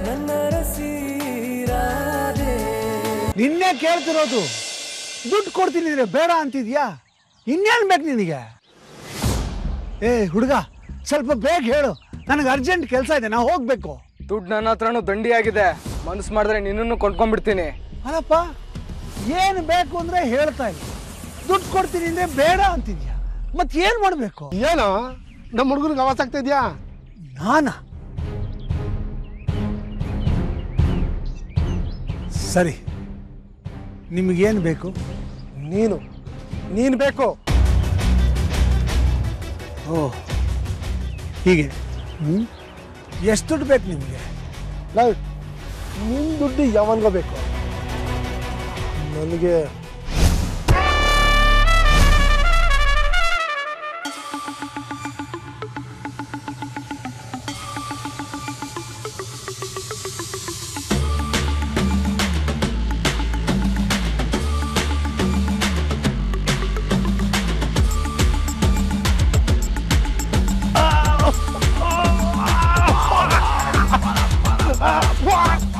ನನ್ನ ರಸೀರಾದೆ ನಿನ್ನೆ ಕೇಳ್ತಿರೋದು ದುಡ್ಡು ಕೊಡ್ತೀನಿ ಅಂದ್ರೆ ಬೇಡ ಅಂತಿದ್ಯಾ ಇನ್ನೇನು ಬೇಕು ನಿನಗೆ ಏ ಹುಡುಗ ಸ್ವಲ್ಪ ಬೇಗ ಹೇಳು ನನಗೆ ಅರ್ಜೆಂಟ್ ಕೆಲಸ ಇದೆ ನಾವು ಹೋಗ್ಬೇಕು ದುಡ್ಡು ನನ್ನ ಹತ್ರನೂ ದಂಡಿ ಆಗಿದೆ ಮನಸ್ಸು ಮಾಡಿದ್ರೆ ನಿನ್ನನ್ನು ಕೊಂಡ್ಕೊಂಡ್ಬಿಡ್ತೀನಿ ಅಲ್ಲಪ್ಪ ಏನು ಬೇಕು ಅಂದ್ರೆ ಹೇಳ್ತಾ ಇಲ್ಲ ದುಡ್ಡು ಕೊಡ್ತೀನಿ ಅಂದ್ರೆ ಬೇಡ ಅಂತಿದ್ಯಾ ಮತ್ತೆ ಏನು ಮಾಡಬೇಕು ಏನೋ ನಮ್ಮ ಹುಡುಗನಿಗೆ ಆವಾಸ ಆಗ್ತಾ ಇದೆಯಾ ನಾನಾ ಸರಿ ನಿಮಗೇನು ಬೇಕು ನೀನು ನೀನು ಬೇಕು ಓ ಹೀಗೆ ಹ್ಞೂ ಎಷ್ಟು ದುಡ್ಡು ಬೇಕು ನಿಮಗೆ ಲವ್ ನಿನ್ನ ದುಡ್ಡು ಯಾವನ್ಗೋ ಬೇಕು ನನಗೆ ಆ